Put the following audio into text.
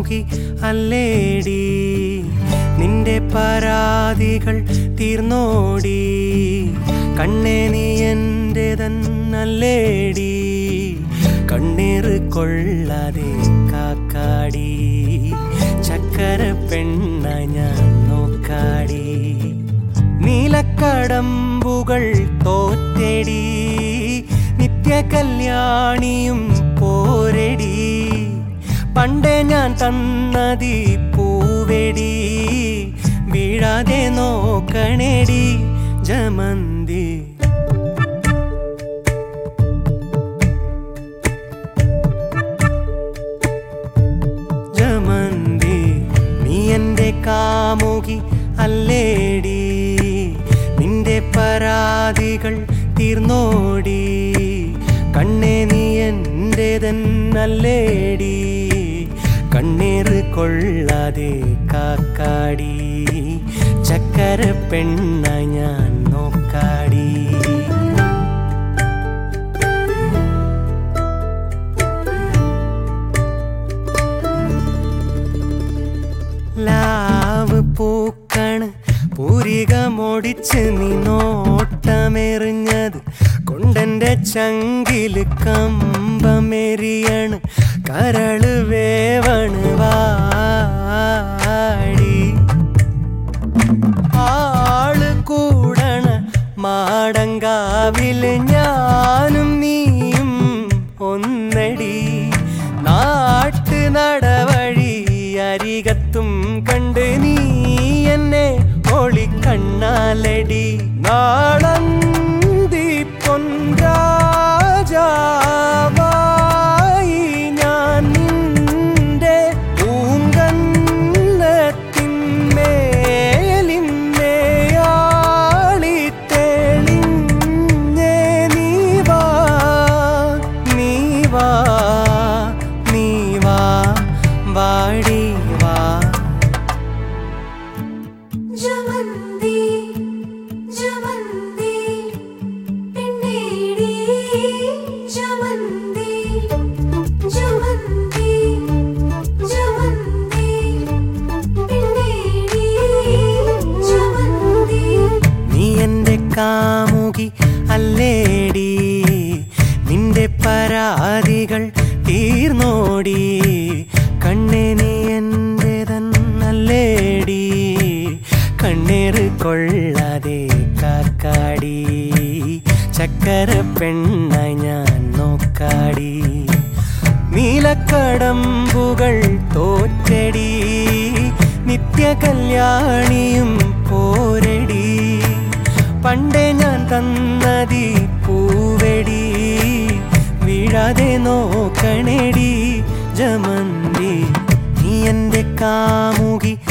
കാമുകി അല്ലേടി നിന്റെ പരാതികൾ തീർന്നോടി കണ്ണേ നീ എൻ്റെ തന്നല്ലേടി കണ്ണീർ കൊള്ളാതെ കാക്കാടി ചക്കര പെണ്ണ ഞാൻ നോക്കാടി നീലക്കടമ്പുകൾ തോറ്റെടി നിത്യ കല്യാണിയും പോരടി പണ്ടേ ഞാൻ തന്നതി പൂവെടി വീഴാതെ നോക്കണേടി ജമന്തി ജമന്തി നീ എൻ്റെ കാമുകി അല്ലേടി നിന്റെ പരാതികൾ തീർന്നോടി കണ്ണേ നീ എൻ്റെ തന്നല്ലേടി കണ്ണീർ കൊള്ളാതെ കാക്കാടി ചക്കര പെണ്ണ ഞാൻ നോക്കാടി ലാവ് പൂക്കാണ് പൂരികമൊടിച്ച് നീ നോട്ടമെറിഞ്ഞത് കൊണ്ടെന്റെ ചങ്കില് കമ്പമെരിയണ് കരള് വേവണ് വാടി ആള് കൂടണ മാടങ്കാവില് ഞാനും നീയും ഒന്നടി നാട്ടു നടവഴി അരികത്തും കണ്ട് നീ എന്നെ ഒളിക്കണ്ണാലടി നാളന്തി പൊൻരാജാവായി ഞാൻ നിന്റെ പൂങ്കന്നത്തിന്മേലിന്മേയാളി തെളിഞ്ഞേ നീ വാ നീ വാ നീ വാ വാടി വാ ജമന്തി ജമന്തി പെണ്ണേടി ജമന്തി ജമന്തി ജമന്തി പെണ്ണേടി ജമന്തി നീ എൻ്റെ കാമുകി അല്ലേടി നിന്റെ പരാതികൾ തീർന്നോടി കണ്ണേ നീ എൻ്റെ തന്നല്ലേടി കണ്ണീർ കൊള്ളാതെ കാക്കാടി ചക്കര പെണ്ണ ഞാൻ നോക്കാടി നീലക്കടമ്പുകൾ തോറ്റടി നിത്യ കല്യാണിയും പോരടി പണ്ടേ ഞാൻ തന്നതി പൂവെടി വീഴാതെ നോക്കണേടി ജമന്തി നീ എൻ്റെ കാമുകി